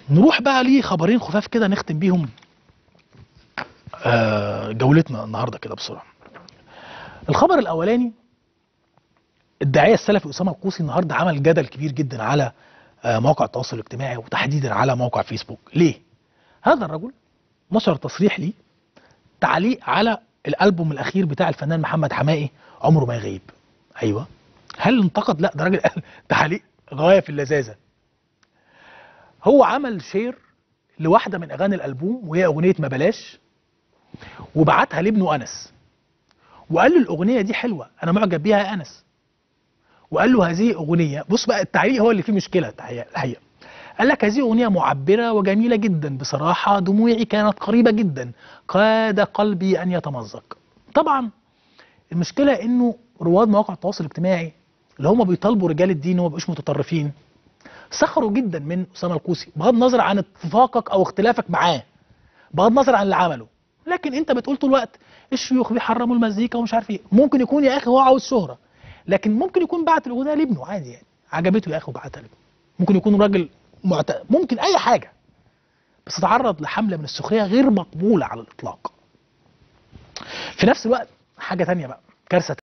نروح بقى ليه خبرين خفاف كده نختم بيهم آه، جولتنا النهارده كده بسرعه الخبر الاولاني الداعيه السلفي اسامه القوسي النهارده عمل جدل كبير جدا على آه، مواقع التواصل الاجتماعي وتحديدا على موقع فيسبوك ليه هذا الرجل نشر تصريح ليه تعليق على الالبوم الاخير بتاع الفنان محمد حمائي عمره ما يغيب ايوه هل انتقد لا ده راجل قال تعليق غايه في اللذاذه هو عمل شير لواحده من اغاني الالبوم وهي اغنيه ما بلاش وبعتها لابنه انس وقال له الاغنيه دي حلوه انا معجب بيها يا انس وقال له هذه اغنيه بص بقى التعليق هو اللي فيه مشكله الحقيقه الحقيقة. قال لك هذه اغنيه معبره وجميله جدا بصراحه دموعي كانت قريبه جدا قاد قلبي ان يتمزق طبعا المشكله انه رواد مواقع التواصل الاجتماعي اللي هم بيطالبوا رجال الدين وما بيبقوش متطرفين سخروا جدا من اسامه القوسي بغض النظر عن اتفاقك او اختلافك معاه بغض النظر عن اللي عمله لكن انت بتقول طول الوقت الشيوخ بيحرموا المزيكا ومش عارف ايه ممكن يكون يا اخي هو عاوز شهره لكن ممكن يكون بعت الاغنيه لابنه عادي يعني عجبته يا اخي وبعتها لابنه ممكن يكون راجل معت... ممكن اي حاجه بس تعرض لحمله من السخريه غير مقبوله على الاطلاق في نفس الوقت حاجه تانية بقى كارثه